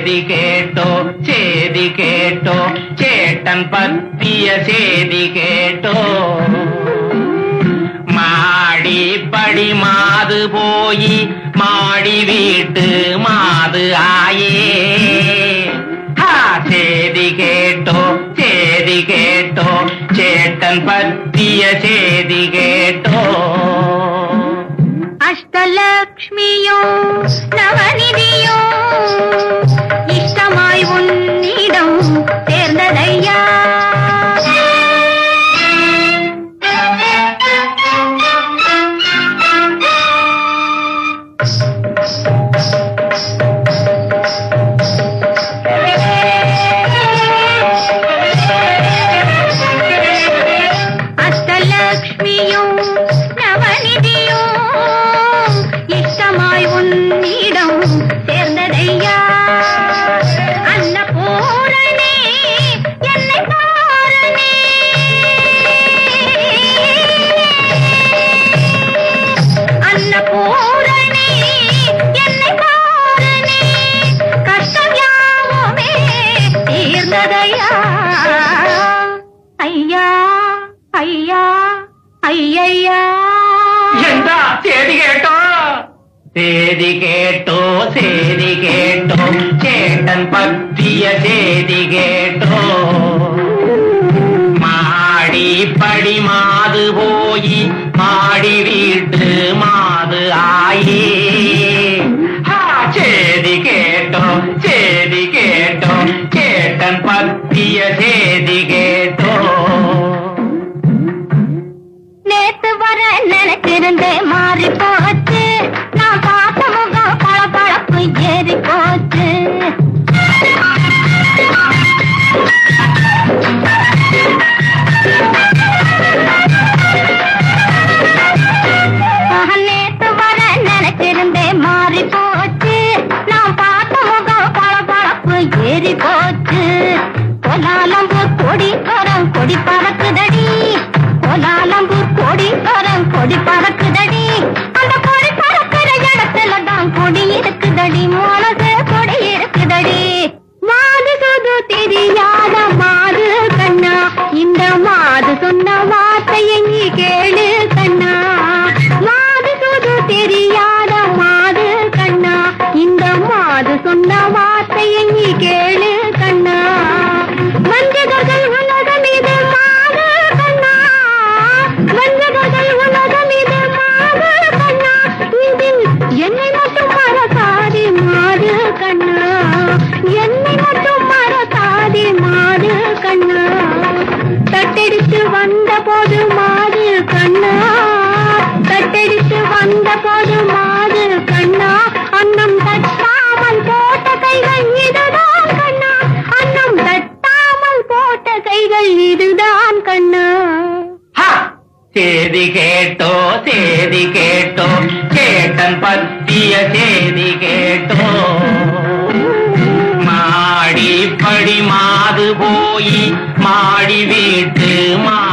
சேதி கேட்டோ சேதி கேட்டோ சேட்டன் பத்திய சேதி கேட்டோ மாடி படி மாது போய் மாடி வீட்டு மாது ஆயே ஹா, சேதி கேட்டோ சேதி கேட்டோ சேட்டன் பத்திய சேதி கேட்டோ அஷ்டலக்ஷ்மியோ நவநிதியோ இஷ்டமாய் உன்னிடம் சேர்ந்ததையா அஷ்டலக்ஷ்மியோ நவநிதியோ இஷ்டமாய் உன்னிடம் சேர்ந்ததையா அன்னபூரணே என்னை பாரணே அன்னபூரணே என்னை பாரணே கஷ்டம் யாவுமே தீர்ந்ததையா ஐயா ஐயா ஐயையா എന്താ ചേതി കേട്ടോ ചേതി കേട്ടോ ചേതി കേട്ടോ ചേട്ടൻ പറ്റിയ ചേതി കേട്ടോ മാടി പടി മാത് പോയി മാടി വീട്ട് മാത് ആയി ഹാ, ചേതി കേട്ടോ ചേതി കേട്ടോ ചേട്ടൻ പറ്റിയ ചേതി കേട്ടോ நேத்து வர நினைச்சிருந்தே மாறி போச்சு நான் பார்த்த முகம் பளபளப்பு ஏறி போச்சு ஆஹா, நேத்து வர நினைச்சிருந்தே மாறி போச்சு நான் பார்த்த முகம் பளபளப்பு ஏறி போச்சு கோலாலம்பூர் கொடி கரம் கொடி பறக்குதடி கோலாலம்பூர் கொடி கரம் கொடி பறக்குதடி அந்த கொடி பறக்கிற இடத்துல தான் கொடி இருக்குதடி மனசு கொடி இருக்குதடி மாது சுது தெரியாத மாது கண்ணா இந்த மாது சொன்ன வார்த்தையை நீ கேளு கண்ணா மாது சுது தெரியாத மாது கண்ணா இந்த மாது சொன்ன வார்த்தையை நீ கேளு கண்ணா வஞ்சகர்கள் உலகம் இது மாது கண்ணா வஞ்சகர்கள் உலகம் இது மாது கண்ணா இதில் என்னை மட்டும் மறக்காதே மாது கண்ணா என்னை மட்டும் மறக்காதே மாது கண்ணா தட்டெடுத்து வந்த போது மாது கண்ணா தட்டெடுத்து வந்த போது மாது கண்ணா அன்னம் தட்டாமல் போட்ட கைகள் இதுதான் கண்ணா அன்னம் தட்டாமல் போட்ட கைகள் இதுதான் கண்ணா ஹா! சேதி கேட்டோ சேதி கேட்டோ சேட்டன் பத்திய சேதி கேட்டோ மாடி படி மாது போய் மாடி வீட்டு மா